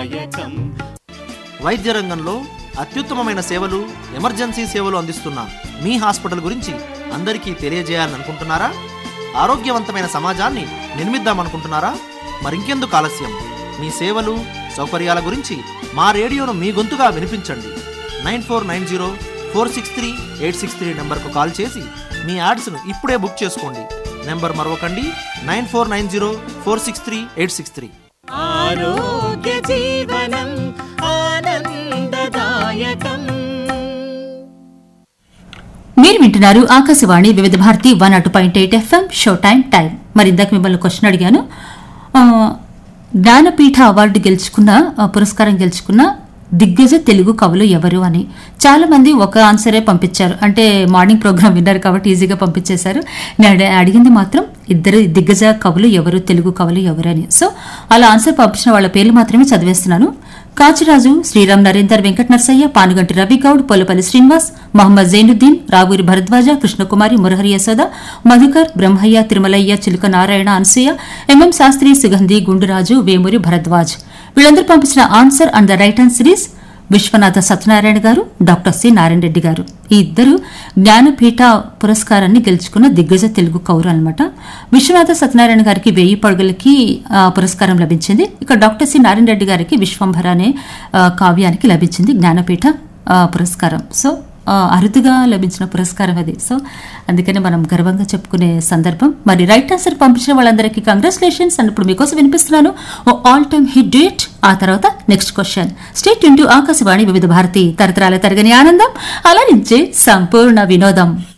ఆనందదాయకం వైద్య రంగంలో అత్యుత్తమమైన సేవలు ఎమర్జెన్సీ సేవలు అందిస్తున్న మీ హాస్పిటల్ గురించి అందరికీ తెలియజేయాలని అనుకుంటున్నారా ఆరోగ్యవంతమైన సమాజాన్ని నిర్మిద్దామనుకుంటున్నారా మరింకెందుకు ఆలస్యం మీ సేవలు సౌకర్యాల గురించి మా రేడియోను మీ గొంతుగా వినిపించండి nine four nine zero four six three eight six three నెంబర్కు కాల్ చేసి మీ యాడ్స్ను ఇప్పుడే బుక్ చేసుకోండి నెంబర్ మరొకండి nine four nine zero four six three eight six three ఆరోగ్య జీవనం ఆనందదాయకం మీరు వింటున్నారు ఆకాశవాణి వివిధ భారతి వన్ అటు point eight FM show time time మరి ఇందాక మిమ్మల్ని క్వశ్చన్ అడిగాను ఆ, జ్ఞానపీఠ అవార్డు గెలుచుకున్న ఆ, పురస్కారం గెలుచుకున్న దిగ్గజ తెలుగు కవులు ఎవరు అని చాలా మంది ఒక ఆన్సరే పంపించారు అంటే మార్నింగ్ ప్రోగ్రామ్ విన్నారు కాబట్టి ఈజీగా పంపించేశారు నేను అడి- అడిగింది మాత్రం ఇద్దరు దిగ్గజ కవులు ఎవరు తెలుగు కవులు ఎవరు అని సో అలా ఆన్సర్ పంపించిన వాళ్ళ పేర్లు మాత్రమే చదివేస్తున్నాను కాచిరాజు శ్రీరామ్ నరేందర్ వెంకట నర్సయ్య పానుగంటి రవిగౌడ్ పొలపల్లి శ్రీనివాస్ మహమ్మద్ జైనుద్దీన్ రావూరి భరద్వాజ కృష్ణకుమారి మురహరి యశోద మధుకర్ బ్రహ్మయ్య తిరుమలయ్య చిలుక నారాయణ అనసూయ ఎంఎం శాస్త్రి సుగంధి గుండురాజు వేమూరి భరద్వాజ్ వీళ్ళందరూ పంపించిన answer and the right answer is Viswanatha Satyanarayana గారు డాక్టర్ సి నారాయణ రెడ్డి గారు ఈ ఇద్దరు జ్ఞానపీఠ పురస్కారాన్ని గెలుచుకున్న దిగ్గజ తెలుగు కౌరు అనమాట విశ్వనాథ సత్యనారాయణ గారికి వెయ్యి పడుగులకి ఆ, పురస్కారం లభించింది ఇక డాక్టర్ సి నారాయణ రెడ్డి గారికి విశ్వంభర అనే ఆ, కావ్యానికి లభించింది జ్ఞానపీఠ ఆ, పురస్కారం సో ఆ, అరుదుగా లభించిన పురస్కారం అది సో అందుకని మనం గర్వంగా చెప్పుకునే సందర్భం మరి రైట్ ఆన్సర్ పంపించిన వాళ్ళందరికీ కంగ్రాచులేషన్స్ అండ్ ఇప్పుడు మీకోసం వినిపిస్తున్నాను oh all time hit date ఆ తర్వాత next question state into Akashvani Vividh Bharati తరతరాల తరగని ఆనందం అలరించే సంపూర్ణ వినోదం